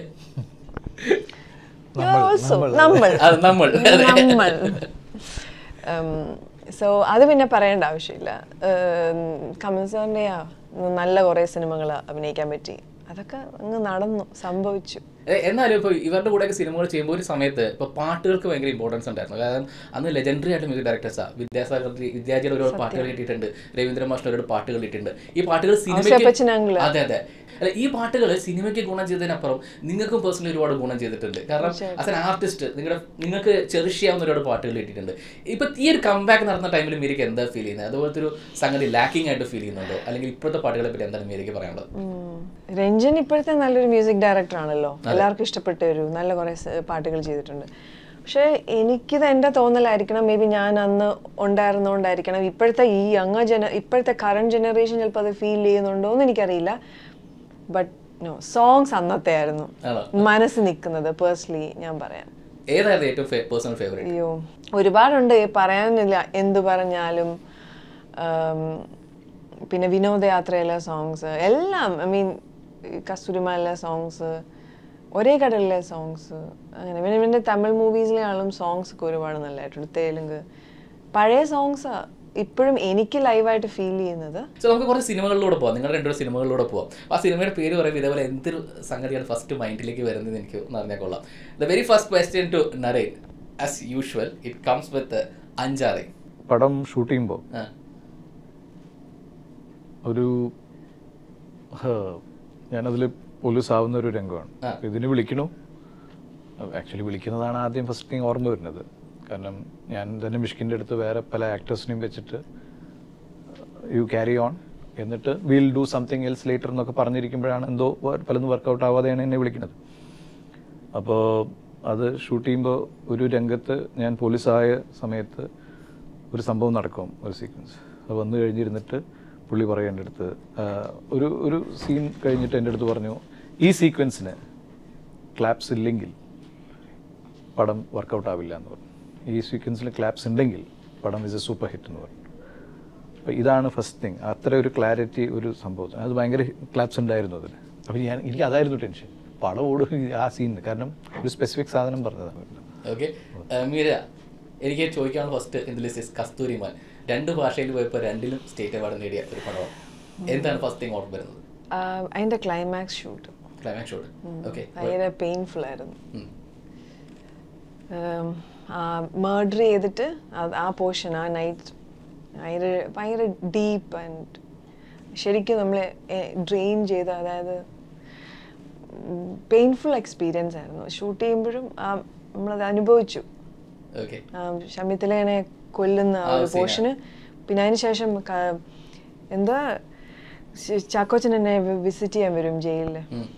You are also നമ്മൾ അത് നമ്മൾ നമ്മൾ സോ അത് പിന്നെ പറയേണ്ട ആവശ്യമില്ല കമൽ സാറിൻ്റെ നല്ല കുറേ സിനിമകൾ അഭിനയിക്കാൻ പറ്റി അതൊക്കെ അങ്ങ് നടന്നു സംഭവിച്ചു എ- എന്നാലും ഇപ്പോൾ ഇവരുടെ കൂടെയൊക്കെ സിനിമകൾ ചെയ്യുമ്പോൾ ഒരു സമയത്ത് ഇപ്പോൾ പാട്ടുകൾക്ക് ഭയങ്കര ഇമ്പോർട്ടൻസ് ഉണ്ടായിരുന്നു കാരണം അന്ന് ലെജൻഡറി ആയിട്ട് മ്യൂസിക് ഡയറക്ടേഴ്സാണ് വിദ്യാസാഗർ വിദ്യാജിയുടെ ഒരുപാട് പാട്ടുകൾ കിട്ടിയിട്ടുണ്ട് രവീന്ദ്ര മാഷിന്റെ ഒരുപാട് പാട്ടുകൾ കിട്ടിയിട്ടുണ്ട് ഈ പാട്ടുകൾ സിനിമയ്ക്ക് ഔസേപ്പച്ചൻ uncle. അതെ അതെ അല്ല ഈ പാട്ടുകൾ സിനിമയ്ക്ക് ഗുണം ചെയ്തതിനപ്പുറം നിങ്ങൾക്കും പേഴ്സണലി ഒരുപാട് ഗുണം ചെയ്തിട്ടുണ്ട് കാരണം ആസ് എൻ ആർട്ടിസ്റ്റ് നിങ്ങളുടെ നിങ്ങൾക്ക് ചെറിഷ് ചെയ്യാവുന്ന ഒരുപാട് പാട്ടുകൾ കിട്ടിയിട്ടുണ്ട് ഇപ്പൊ ഈ ഒരു കംബാക്ക് നടന്ന ടൈമിൽ മീരയ്ക്ക് എന്താ ഫീൽ ചെയ്യുന്നത് അതുപോലത്തെ ഒരു സംഗതി ലാക്കിംഗ് ആയിട്ട് ഫീൽ ചെയ്യുന്നുണ്ടോ അല്ലെങ്കിൽ ഇപ്പോഴത്തെ പാട്ടുകളെ പറ്റി എന്താണ് മീരയ്ക്ക് പറയാനുള്ളത് ഉം. രഞ്ജൻ ഇപ്പോഴത്തെ നല്ലൊരു മ്യൂസിക് ഡയറക്ടർ ആണല്ലോ എല്ലാവർക്കും ഇഷ്ടപ്പെട്ട ഒരു നല്ല കുറേ സ് പാട്ടുകൾ ചെയ്തിട്ടുണ്ട് പക്ഷേ എനിക്കിത് എൻ്റെ തോന്നലായിരിക്കണം മേ ബി ഞാൻ അന്ന് ഉണ്ടായിരുന്നോണ്ടായിരിക്കണം ഇപ്പോഴത്തെ ഈ യങ് ജന ഇപ്പോഴത്തെ കറണ്ട് ജനറേഷൻ ചിലപ്പോൾ അത് ഫീൽ ചെയ്യുന്നുണ്ടോ എന്ന് എനിക്കറിയില്ല ബട്ട് നോ സോങ്സ് അന്നത്തെ ആയിരുന്നു ആണോ? മനസ്സ് നിൽക്കുന്നത് പേഴ്സണലി ഞാൻ പറയാം ഏതായിരുന്നു ഏറ്റവും പേഴ്സണൽ ഫേവറേറ്റ് അയ്യോ ഒരുപാടുണ്ട് പറയാനില്ല എന്തു പറഞ്ഞാലും ആം, പിന്നെ വിനോദയാത്രയിലെ സോങ്സ് എല്ലാം ഐ മീൻ കസ്തൂരിമാലിലെ സോങ്സ് ഒരേ കടലിലെ സോങ്സ് അങ്ങനെ പിന്നെ പിന്നെ തമിഴ് മൂവീസിലെ ആളും സോങ്സ് ഒക്കെ ഒരുപാട് നല്ലതായിട്ടുണ്ട് തെലുങ്ക് പഴയ സോങ്സ് ഇപ്പോഴും എനിക്ക് ലൈവായിട്ട് ഫീൽ ചെയ്യുന്നത് സോ നമുക്ക് കുറച്ച് സിനിമകളിലൂടെ പോവാം നിങ്ങളുടെ രണ്ടു സിനിമകളിലൂടെ പോവാം ആ സിനിമയുടെ പേര് പറയുമ്പോൾ ഇതേപോലെ എന്തൊരു സംഗതിയാണ് ഫസ്റ്റ് മൈൻഡിലേക്ക് വരുന്നത് എനിക്ക് ഒന്ന് അറിഞ്ഞാൽ കൊള്ളാം the very first question to Narain as usual it comes with അഞ്ചാറ് പടം ഷൂട്ട് ചെയ്യുമ്പോൾ ആ ഒരു ഹ, ഞാനതിൽ പോലീസ് ആവുന്ന ഒരു രംഗമാണ് ആ. അപ്പൊ ഇതിന് വിളിക്കണു ആക്ച്വലി വിളിക്കുന്നതാണ് ആദ്യം ഫസ്റ്റ് തിങ് ഓർമ്മ വരുന്നത് കാരണം ഞാൻ തന്നെ മിഷ്കിൻ്റെ അടുത്ത് വേറെ പല ആക്ടേഴ്സിനെയും വെച്ചിട്ട് യു ക്യാരി ഓൺ എന്നിട്ട് will do something else later എന്നൊക്കെ പറഞ്ഞിരിക്കുമ്പോഴാണ് എന്തോ വ- പലതും വർക്കൗട്ട് ആവാതെയാണ് എന്നെ വിളിക്കുന്നത് അപ്പോൾ അത് ഷൂട്ട് ചെയ്യുമ്പോൾ ഒരു രംഗത്ത് ഞാൻ പോലീസായ സമയത്ത് ഒരു സംഭവം നടക്കും ഒരു സീക്വൻസ് അത് വന്നു കഴിഞ്ഞിരുന്നിട്ട് പുള്ളി പറയും എൻ്റെ അടുത്ത് ആ, ഒരു ഒരു സീൻ കഴിഞ്ഞിട്ട് എൻ്റെ അടുത്ത് പറഞ്ഞു ഈ സീക്വൻസിന് ക്ലാപ്സ് ഇല്ലെങ്കിൽ പടം വർക്കൗട്ട് ആവില്ല എന്ന് പറഞ്ഞു ഈ സീക്വൻസിൽ ക്ലാപ്സ് ഉണ്ടെങ്കിൽ പടം ഇസ് എ സൂപ്പർ ഹിറ്റ് എന്ന് പറഞ്ഞു അപ്പോൾ ഇതാണ് ഫസ്റ്റ് തിങ് അത്ര ഒരു ക്ലാരിറ്റി ഒരു സംഭവത്തിന് അത് ഭയങ്കര ക്ലാപ്സ് ഉണ്ടായിരുന്നു അതിന് അപ്പോൾ ഞാൻ എനിക്ക് അതായിരുന്നു ടെൻഷൻ പടം ഓടും ആ സീനിന് കാരണം ഒരു സ്പെസിഫിക് സാധനം പറഞ്ഞതാണ് ഓക്കെ മീര എനിക്ക് ചോദിക്കാനുള്ള ഫസ്റ്റ് ഇതിൽ കസ്തൂരിമാൻ രണ്ട് ഭാഷയിൽ പോയപ്പോൾ രണ്ടിലും സ്റ്റേറ്റ് അവാർഡ് നേടിയ ഒരു പടമാണ് എന്താണ് ഫസ്റ്റ് തിങ് ഓർമ്മ വരുന്നത് ആഹ് അതിന്റെ climax shoot climax shot okay ഭയങ്കര പെയിൻഫുൾ ആയിരുന്നു മർഡർ ചെയ്തിട്ട് അത് ആ പോർഷൻ ആ നൈറ്റ് ഭയങ്കര ഭയങ്കര ഡീപ്പ് ആൻഡ് ശരിക്കും നമ്മളെ ഡ്രെയിൻ ചെയ്ത അതായത് പെയിൻഫുൾ എക്സ്പീരിയൻസ് ആയിരുന്നു ഷൂട്ട് ചെയ്യുമ്പോഴും ആ നമ്മളത് അനുഭവിച്ചു ഓക്കെ ആ ഷമിത്തിലേനെ കൊല്ലുന്ന ആ ആ ഒരു scene ആ. പോർഷന് പിന്നെ അതിന് ശേഷം ക- എന്താ ച- ചാക്കോച്ചൻ എന്നെ വിസിറ്റ് ചെയ്യാൻ വരും ജയിലിൽ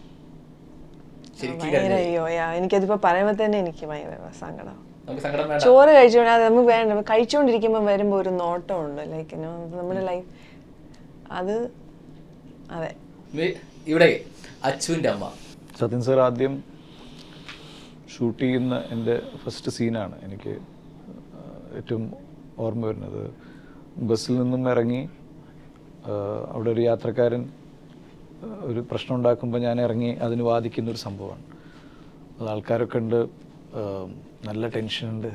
ശരിക്കും ഭയങ്കര കരഞ്ഞു. അയ്യോ യാ എനിക്കതിപ്പോ പറയുമ്പോ തന്നെ എനിക്ക് ഭയങ്കര സങ്കടം നമുക്ക് സങ്കടം വേണ്ട ചോറ് കഴിച്ചോണ്ട് അത് നമുക്ക് വേണ്ട കഴിച്ചുകൊണ്ടിരിക്കുമ്പോൾ വരുമ്പോൾ ഒരു നോട്ടമുണ്ട് ലൈക്ക് നമ്മുടെ ലൈഫ് അത് അതെ മീ- ഇവിടെ അച്ചുവിന്റെ അമ്മ സത്യൻ സാർ ആദ്യം ഷൂട്ട് ചെയ്യുന്ന എൻ്റെ ഫസ്റ്റ് സീനാണ് എനിക്ക് ആ, ഏറ്റവും ഓർമ്മ വരുന്നത് ബസ്സിൽ നിന്നും ഇറങ്ങി ആ, അവിടെ ഒരു യാത്രക്കാരൻ ആ, ഒരു പ്രശ്നം ഉണ്ടാക്കുമ്പോൾ ഞാൻ ഇറങ്ങി അതിന് വാദിക്കുന്ന ഒരു സംഭവമാണ് അത് ആൾക്കാരൊക്കെ ഉണ്ട് ആ, നല്ല ടെൻഷനുണ്ട്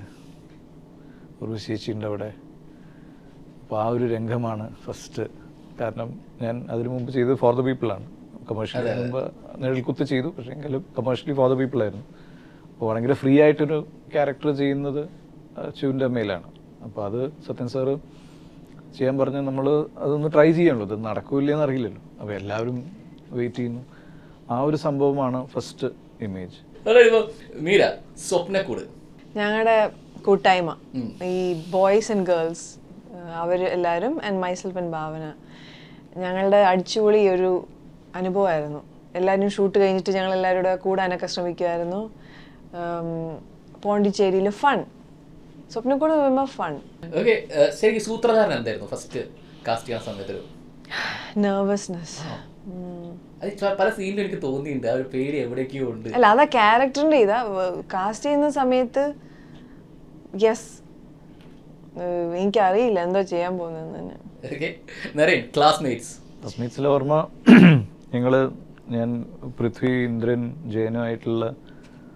ഒരു ചേച്ചിയുണ്ട് അവിടെ അപ്പോൾ ആ ഒരു രംഗമാണ് ഫസ്റ്റ് കാരണം ഞാൻ അതിനു മുമ്പ് ചെയ്തത് ഫോർ ദ പീപ്പിളാണ് കമേഴ്ഷ്യലി മുമ്പ് നിഴൽക്കുത്ത് ചെയ്തു പക്ഷേ എങ്കിലും കമേഴ്ഷ്യലി ഫോർ ദ പീപ്പിൾ ആയിരുന്നു അപ്പോൾ ഭയങ്കര ഫ്രീ ആയിട്ടൊരു ക്യാരക്ടർ ചെയ്യുന്നത് ചുവിൻ്റെ അമ്മയിലാണ് അപ്പോൾ അത് സത്യൻ സാറ് ചെയ്യാൻ പറഞ്ഞ് നമ്മൾ അതൊന്ന് ട്രൈ ചെയ്യണല്ലോ ഇത് നടക്കൂലെന്ന് അറിയില്ലല്ലോ അപ്പോൾ എല്ലാവരും വെയിറ്റ് ചെയ്യുന്നു ആ ഒരു സംഭവമാണ് ഫസ്റ്റ് ഇമേജ് അത് കഴിയുമ്പോ മീര സ്വപ്നക്കൂട് ഞങ്ങളുടെ കൂട്ടായ്മ ഉം. ഈ ബോയ്സ് ആൻഡ് ഗേൾസ് അവർ എല്ലാവരും ആൻഡ് മൈസെൽഫ് ആൻഡ് ഭാവന ഞങ്ങളുടെ അടിച്ചുപൊളി ഒരു അനുഭവമായിരുന്നു എല്ലാവരും ഷൂട്ട് കഴിഞ്ഞിട്ട് ഞങ്ങൾ എല്ലാവരും കൂടെ കൂടാനൊക്കെ ശ്രമിക്കുമായിരുന്നു പോണ്ടിച്ചേരിയിൽ ഫൺ സ്വപ്നക്കൂട് പറയുമ്പോൾ ഫൺ ഓക്കെ ശരിക്കും സൂത്രധാരൻ എന്തായിരുന്നു ഫസ്റ്റ് കാസ്റ്റ് ചെയ്യാൻ സമയത്ത് ഒരു നെർവസ്നെസ് അത് ച- പല സീനിലും എനിക്ക് തോന്നിയിട്ടുണ്ട് ആ ഒരു പേര് എവിടേക്കോ ഉണ്ട് അല്ല അതാ ക്യാരക്ടറിൻ്റെ ഇതാ കാസ്റ്റ് ചെയ്യുന്ന സമയത്ത് യെസ് എനിക്കറിയില്ല എന്തോ ചെയ്യാൻ പോകുന്നതെന്ന് തന്നെ ഓക്കെ നരേൻ ക്ലാസ്മേറ്റ്സ് ക്ലാസ്മേറ്റ്സിലെ ഓർമ്മ ഞങ്ങൾ ഞാൻ പൃഥ്വി ഇന്ദ്രൻ ജയനുമായിട്ടുള്ള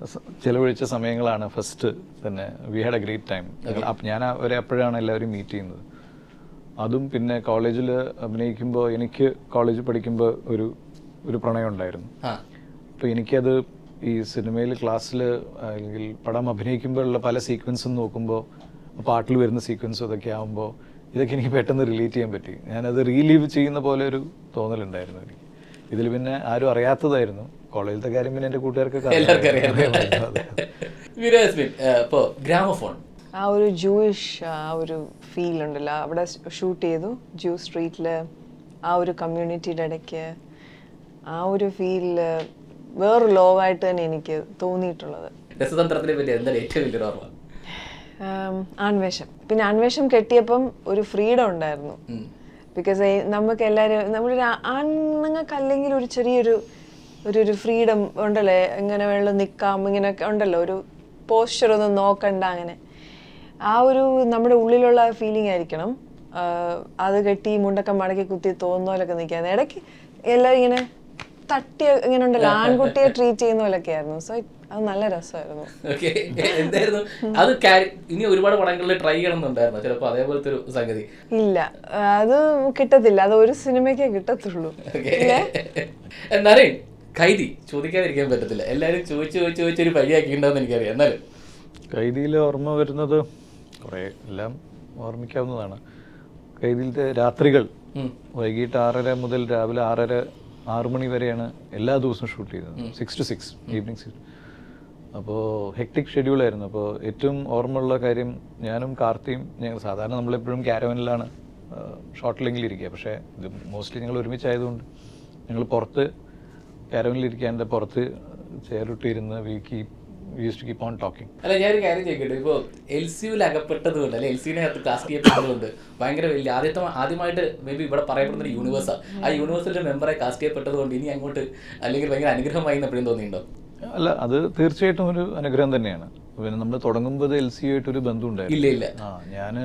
സ- ചെലവഴിച്ച സമയങ്ങളാണ് ഫസ്റ്റ് തന്നെ we had a great time ഞാൻ അവരെ അപ്പോഴാണ് എല്ലാവരും മീറ്റ് ചെയ്യുന്നത് അതും പിന്നെ കോളേജിൽ അഭിനയിക്കുമ്പോൾ എനിക്ക് കോളേജിൽ പഠിക്കുമ്പോൾ ഒരു ഒരു പ്രണയം ഉണ്ടായിരുന്നു ആ അപ്പോൾ എനിക്കത് ഈ സിനിമയിൽ ക്ലാസ്സിൽ അല്ലെങ്കിൽ പടം അഭിനയിക്കുമ്പോഴുള്ള പല സീക്വൻസും നോക്കുമ്പോൾ പാട്ടിൽ വരുന്ന സീക്വൻസും അതൊക്കെ ആകുമ്പോൾ ഇതൊക്കെ എനിക്ക് പെട്ടെന്ന് റിലേറ്റ് ചെയ്യാൻ പറ്റി ഞാനത് റീലീവ് ചെയ്യുന്ന പോലെ ഒരു തോന്നലുണ്ടായിരുന്നു എനിക്ക് ഇതിൽ പിന്നെ ആരും അറിയാത്തതായിരുന്നു കോളേജിലത്തെ കാര്യം പിന്നെ എൻ്റെ കൂട്ടുകാർക്കൊക്കെ എല്ലാവർക്കും അറിയാം. അറിയാം അതെ. മീര ജാസ്മിൻ ഇപ്പോ ഗ്രാമഫോൺ ആ ഒരു ജൂയിഷ് ആ ഒരു ഫീൽ ഉണ്ടല്ലോ അവിടെ ഷൂട്ട് ചെയ്തു ജൂ സ്ട്രീറ്റിൽ ആ ഒരു കമ്മ്യൂണിറ്റിയുടെ ഇടയ്ക്ക് ആ ഒരു ഫീൽ വേറൊരു ലോകമായിട്ട് തന്നെ എനിക്ക് തോന്നിയിട്ടുള്ളത് രസതന്ത്രത്തിനെ പറ്റി എന്താണ് ഏറ്റവും വലിയൊരു ഓർമ്മ ആം, ആൺവേഷം പിന്നെ ആൺവേഷം കെട്ടിയപ്പം ഒരു ഫ്രീഡം ഉണ്ടായിരുന്നു ഉം. ബിക്കോസ് നമുക്ക് എല്ലാവരും നമ്മളൊരു ആ- ആണുങ്ങൾക്ക് അല്ലെങ്കിൽ ഒരു ചെറിയൊരു ഒരു ഒരു ഫ്രീഡം ഉണ്ടല്ലേ ഇങ്ങനെ വെള്ളം നിൽക്കാം ഇങ്ങനെയൊക്കെ ഉണ്ടല്ലോ ഒരു പോസ്ചർ ഒന്നും നോക്കണ്ട അങ്ങനെ ആ ഒരു നമ്മുടെ ഉള്ളിലുള്ള ഫീലിംഗ് ആയിരിക്കണം ആഹ് അത് കെട്ടി മുണ്ടൊക്കെ മടക്കി കുത്തി തോന്നുന്ന പോലൊക്കെ നിൽക്കാൻ ഇടയ്ക്ക് എല്ലാവരും ഇങ്ങനെ തട്ടി ഇങ്ങനെ ഉണ്ടല്ലോ ആൺകുട്ടിയെ ട്രീറ്റ് ചെയ്യുന്ന പോലൊക്കെ ആയിരുന്നു സോ അത് നല്ല രസമായിരുന്നു ഓക്കെ എന്തായിരുന്നു അത് carry- ഇനി ഒരുപാട് പടങ്ങളിൽ ട്രൈ ചെയ്യണമെന്നുണ്ടായിരുന്നു ചിലപ്പോൾ അതേപോലത്തെ ഒരു സംഗതി ഇല്ല അത് കിട്ടത്തില്ല അത് ഒരു സിനിമയ്ക്കേ കിട്ടത്തുള്ളൂ എന്നാലേ കൈതി ചോദിക്കാതിരിക്കാൻ പറ്റത്തില്ല എല്ലാവരും ചോദിച്ച് ചോദിച്ച് ചോദിച്ച് ഒരു പരിയാക്കിയിട്ടുണ്ടാവും എനിക്കറിയാം എന്നാലും കൈദിയിൽ ഓർമ്മ വരുന്നത് കുറേ എല്ലാം ഓർമ്മിക്കാവുന്നതാണ് കൈദിയിലത്തെ രാത്രികൾ ഉം. വൈകിട്ട് ആറര മുതൽ രാവിലെ ആറര ആറ് മണി വരെയാണ് എല്ലാ ദിവസവും ഷൂട്ട് ചെയ്യുന്നത് six to six evening six അപ്പോൾ ഹെക്ടിക് ഷെഡ്യൂളായിരുന്നു അപ്പോൾ ഏറ്റവും ഓർമ്മയുള്ള കാര്യം ഞാനും കാർത്തിയും ഞങ്ങൾ സാധാരണ നമ്മളെപ്പോഴും ക്യാരവനിലാണ് ഷോർട്ടിലെങ്കിലും ഇരിക്കുക പക്ഷേ ഇത് മോസ്റ്റ്ലി ഞങ്ങൾ ഒരുമിച്ചായതുകൊണ്ട് ഞങ്ങൾ പുറത്ത് ക്യാരവനിലിരിക്കാണ്ട് പുറത്ത് ചെയറിട്ടിരുന്ന് we keep use to keep on talking അല്ല ഞാനൊരു കാര്യം ചോദിക്കട്ടെ ഇപ്പോൾ എൽ സിയുവിൽ അകപ്പെട്ടത് കൊണ്ട് അല്ലെ എൽ സിനെ അകത്ത് കാസ്റ്റ് ചെയ്യപ്പെട്ടതുകൊണ്ട് ഭയങ്കര വലിയ ആദ്യത്തെ ആദ്യമായിട്ട് മേ ബി ഇവിടെ പറയപ്പെടുന്ന ഒരു യൂണിവേഴ്സാണ് ആ യൂണിവേഴ്സിന്റെ മെമ്പറെ കാസ്റ്റ് ചെയ്യപ്പെട്ടത് കൊണ്ട് ഇനി അങ്ങോട്ട് അല്ലെങ്കിൽ ഭയങ്കര അനുഗ്രഹമായി എന്ന് എപ്പോഴും തോന്നിയിട്ടുണ്ടോ അല്ല അത് തീർച്ചയായിട്ടും ഒരു അനുഗ്രഹം തന്നെയാണ് പിന്നെ നമ്മൾ തുടങ്ങുമ്പോൾ എൽ സി ആയിട്ടൊരു ബന്ധം ഉണ്ടായിരുന്നു ഇല്ല ഇല്ല ആ ഞാൻ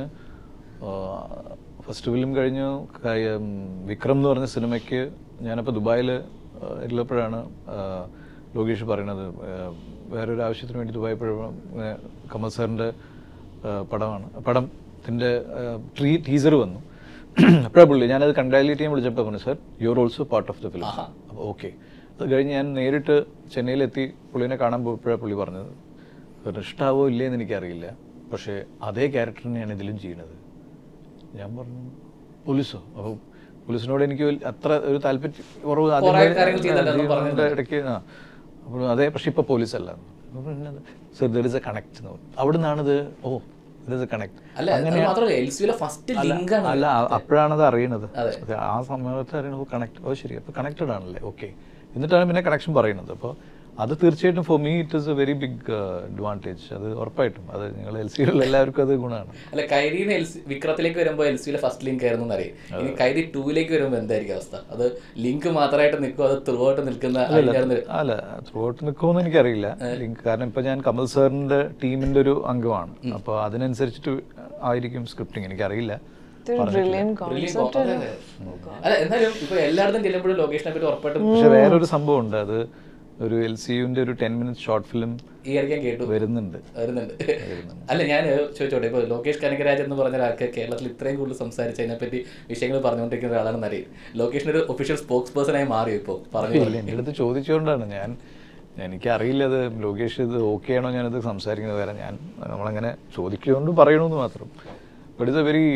ഫസ്റ്റ് ഫിലിം കഴിഞ്ഞു ക- ഉം, വിക്രം എന്ന് പറഞ്ഞ സിനിമയ്ക്ക് ഞാനപ്പോൾ ദുബായിൽ ഉള്ളപ്പോഴാണ് ആ, ലോകേഷ് പറയണത് ആ, വേറൊരു ആവശ്യത്തിന് വേണ്ടി ദുബായ് പോയപ്പോൾ ഇങ്ങനെ കമൽ സാറിൻ്റെ ആ, പടമാണ് പടത്തിൻ്റെ ട്രീ ടീസർ വന്നു അപ്പോഴാണ് പുള്ളി ഞാനത് കൺഗ്രാജുലേറ്റ് ചെയ്യാൻ വിളിച്ചപ്പോൾ പറഞ്ഞു sir you are also part of the film അപ്പോൾ ഓക്കെ അത് കഴിഞ്ഞ് ഞാൻ നേരിട്ട് ചെന്നൈയിലെത്തി പുള്ളിനെ കാണാൻ പോയപ്പോഴാണ് പുള്ളി പറഞ്ഞത് "സാറിന് ഇഷ്ടാവോ ഇല്ലേ എന്ന് എനിക്കറിയില്ല പക്ഷേ അതേ ക്യാരക്ടറിനെയാണ് ഇതിലും ചെയ്യുന്നത് ഞാൻ പറഞ്ഞു പോലീസോ അപ്പോൾ പോലീസിനോട് എനിക്ക് വലിയ- അത്ര ഒരു താല്പര്യം കുറവ് ആദ്യം കുറേ മുതലേ കാര്യങ്ങൾ ചെയ്തിട്ടുണ്ടെന്ന് ചെയ്യുന്നതിന്റെ ഇടയ്ക്ക് ആ അപ്പോൾ അതെ പക്ഷെ ഇപ്പോൾ പോലീസ് അല്ല sir there is a connect എന്ന് പറഞ്ഞു അവിടെ നിന്നാണിത് oh there is a connect അല്ല അത് മാത്രമല്ല എൽ സിയിലെ ഫസ്റ്റ് ലിങ്ക് ആണ് അല്ല അപ്പോഴാണത് അറിയണത് അതെ. അത് ആ സമയത്ത് അറിയണത് കണക്ട് ഓ ശരി അപ്പോൾ കണക്റ്റഡ് ആണല്ലേ ഓക്കെ എന്നിട്ടാണ് പിന്നെ കണക്ഷൻ പറയുന്നത് അപ്പോൾ അത് തീർച്ചയായിട്ടും for me it is a very big advantage അത് ഉറപ്പായിട്ടും അത് നിങ്ങൾ എൽ സിയിലുള്ള എല്ലാവർക്കും അത് ഗുണമാണ് അല്ല കൈരിന്ന് എൽ സി വിക്രത്തിലേക്ക് വരുമ്പോൾ എൽ സിയിലെ ഫസ്റ്റ് ലിങ്ക് ആയിരുന്നു എന്നറിയാം ഇനി കൈരി ടൂവിലേക്ക് വരുമ്പോൾ എന്തായിരിക്കും അവസ്ഥ അത് ലിങ്ക് മാത്രമായിട്ട് നിൽക്കും അത് ത്രൂ ആയിട്ട് നിൽക്കുന്ന അതിന്റെ അല്ല ത്രൂ ഔട്ട് നിൽക്കുമെന്ന് എനിക്കറിയില്ല ലിങ്ക് കാരണം ഇപ്പൊ ഞാൻ കമൽ സാറിന്റെ ടീമിന്റെ ഒരു അംഗമാണ് അപ്പോൾ അതിനനുസരിച്ചിട്ട് ആയിരിക്കും സ്ക്രിപ്റ്റിംഗ് എനിക്കറിയില്ല ഇതൊരു ബ്രില്യൻ Brilliant കോൺസെപ്റ്റ് concept. അല്ല എന്നാലും ഇപ്പൊ എല്ലായിടത്തും ചെല്ലുമ്പോഴും ലൊക്കേഷനെ പറ്റി ഉറപ്പായിട്ടും പക്ഷെ വേറൊരു സംഭവം ഉണ്ട് അത് ഒരു എൽ സിയുന്റെ ഒരു ടെൻ മിനിറ്റ് ഷോർട്ട് ഫിലിം ഈ ഇടയ്ക്ക് കേട്ടു വരുന്നുണ്ട് വരുന്നുണ്ട് അല്ല ഞാൻ ചോദിച്ചോട്ടെ ഇപ്പോൾ ലോകേഷ് കനകരാജ് എന്ന് പറഞ്ഞ ഒരാൾക്ക് കേരളത്തിൽ ഇത്രയും കൂടുതൽ സംസാരിച്ച് അതിനെപ്പറ്റി വിഷയങ്ങൾ പറഞ്ഞുകൊണ്ടിരിക്കുന്ന ഒരാളാണെന്ന് അറിയാം ലോകേഷിന് ഒരു ഒഫീഷ്യൽ സ്പോക്സ് പേഴ്സണായി മാറി ഇപ്പോൾ പറഞ്ഞു ഇല്ല എൻ്റെ അടുത്ത് ചോദിച്ചുകൊണ്ടാണ് ഞാൻ എനിക്കറിയില്ല അത് ലോകേഷ് ഇത് ഓക്കെ ആണോ ഞാനത് സംസാരിക്കുന്നത് വേറെ ഞാൻ നമ്മളങ്ങനെ ചോദിക്കുകൊണ്ട് പറയണമെന്ന് മാത്രം but it's a very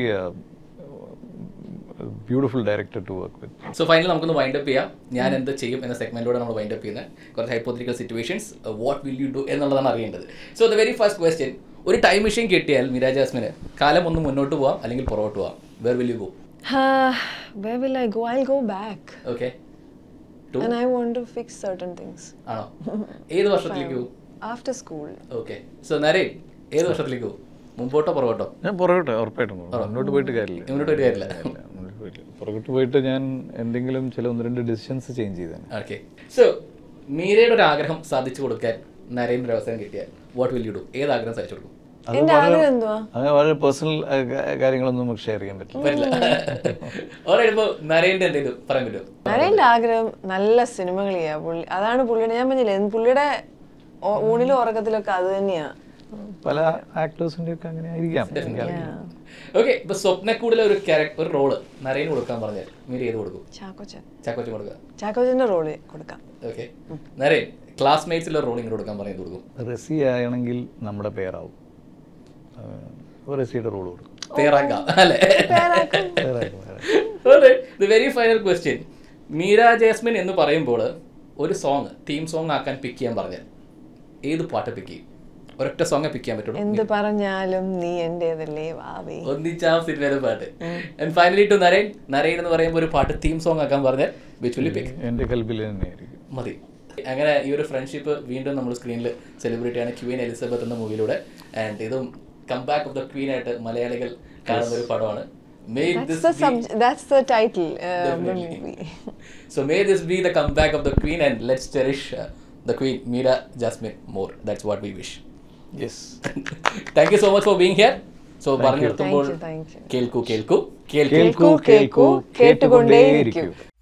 beautiful director to work with so final നമുക്കൊന്ന് വൈൻഡ് അപ്പ് ചെയ്യാം ഞാൻ എന്ത് ചെയ്യും എന്ന സെഗ്മെന്റിലൂടെ നമ്മൾ വൈൻഡ് അപ്പ് ചെയ്യുന്നത് കുറച്ച് hypothetical situations what will you do എന്നുള്ളതാണ് അറിയേണ്ടത് so the very first question ഒരു ടൈം മെഷീൻ കിട്ടിയാൽ മിരാ ജാസ്മിന് കാലം ഒന്ന് മുന്നോട്ട് പോവാം അല്ലെങ്കിൽ പുറകോട്ട് പോവാം where will you go where will I go? I'll go back. Okay And I want to fix certain things. ആണോ ഏത് വർഷത്തിലേക്ക് പോകും After school. ഓക്കെ സോ നരേ ഏത് വർഷത്തിലേക്ക് പോകും മുമ്പോട്ടോ പുറകോട്ടോ ഞാൻ പുറകോട്ട് ഉറപ്പായിട്ടും പോകും. മുന്നോട്ട് പോയിട്ട് കാര്യമില്ല മുന്നോട്ട് ഒരു കാര്യമില്ല ഇല്ല, മുന്നോട്ട് പോയിട്ടില്ല. പുറകോട്ട് പോയിട്ട് ഞാൻ എന്തെങ്കിലും ചില ഒന്ന് രണ്ട് ഡിസിഷൻസ് ചേഞ്ച് ചെയ്തേനെ ഓക്കെ സോ മീരയുടെ ഒരു ആഗ്രഹം സാധിച്ചു കൊടുക്കാൻ നരേന്ദ്ര അവസരം കിട്ടിയാൽ വാട്ട് വിൽ യു ഡു ഏത് ആഗ്രഹം സാധിച്ചു കൊടുക്കും അത് എന്റെ ആഗ്രഹം എന്തുവാ അങ്ങനെ വളരെ പേഴ്സണൽ കാര്യങ്ങളൊന്നും നമുക്ക് ഷെയർ ചെയ്യാൻ പറ്റില്ല പറ്റില്ല ഓരോ ഇപ്പോൾ നരേന്ദ്ര എന്തെങ്കിലും പറയാൻ പറ്റുമോ നരേന്റെ ആഗ്രഹം നല്ല സിനിമകൾ ചെയ്യാം പുള്ളി അതാണ് പുള്ളിയുടെ ഞാൻ പറഞ്ഞില്ലേ പുള്ളിയുടെ ഓ- ഊണിലും ഉറക്കത്തിലൊക്കെ അത് തന്നെയാ പല ആക്ടേഴ്സിന്റെ ഒക്കെ അങ്ങനെ ആയിരിക്കാം എനിക്കറിയില്ല. ഓക്കെ ഇപ്പൊ സ്വപ്നക്കൂടിലെ ഒരു ക്യാരക്ടർ ഒരു റോള് നരേന് കൊടുക്കാൻ പറഞ്ഞാൽ മീര് ഏത് കൊടുക്കും ചാക്കോച്ചൻ ചാക്കോച്ചൻ കൊടുക്കുക ചാക്കോച്ചന്റെ റോള് കൊടുക്കാം ഓക്കെ നരേൻ ക്ലാസ്മേറ്റ്സിലെ റോൾ ഇങ്ങനെ കൊടുക്കാൻ പറഞ്ഞത് കൊടുക്കും റസി ആണെങ്കിൽ നമ്മുടെ പേരാവും ആ, റസിയുടെ റോൾ കൊടുക്കും പേരാക്കാം അല്ലേ പേരാക്കും, പേരാക്കും. The very final question Meera Jasmine എന്ന് പറയുമ്പോൾ ഒരു സോങ് തീം സോങ് ആക്കാൻ പിക്ക് ചെയ്യാൻ പറഞ്ഞാൽ ഏത് പാട്ട് പിക്ക് ചെയ്യും ഒരൊറ്റ സോങ്ങെ പിക്ക് ചെയ്യാൻ പറ്റുള്ളൂ എന്ത് പറഞ്ഞാലും നീ എന്റേതല്ലേ വാവേ ഒന്നിച്ചാ സിനിമയിലെ പാട്ട് and finally to Narain Narain എന്ന് പറയുമ്പോൾ ഒരു പാട്ട് തീം സോങ് ആക്കാൻ പറഞ്ഞാൽ വിച്ച് വിൽ പിക്ക് എൻ്റെ കൽബിൽ തന്നെയായിരിക്കും മതി അങ്ങനെ ഈ ഒരു ഫ്രണ്ട്ഷിപ്പ് വീണ്ടും നമ്മൾ സ്ക്രീനിൽ സെലിബ്രേറ്റ് ആണ് ക്വീൻ എലിസബത്ത് എന്ന മൂവിയിലൂടെ ആൻഡ് ഇതും കംബാക്ക് ഓഫ് ദ ക്വീൻ ആയിട്ട് മലയാളികൾ കാണുന്ന ഒരു പടമാണ് May That's this the be- sub- that's the title uh, of the Definitely. movie. so may this be the comeback of the queen and let's cherish uh, the queen Meera Jasmine more. That's what we wish. Yes Thank you so much for being here. So പറഞ്ഞു Thank നിർത്തുമ്പോൾ you, thank you. കേൾക്കൂ കേൾക്കൂ കേൾക്കൂ കേൾക്കൂ കേൾക്കൂ കേട്ടുകൊണ്ടേയിരിക്കൂ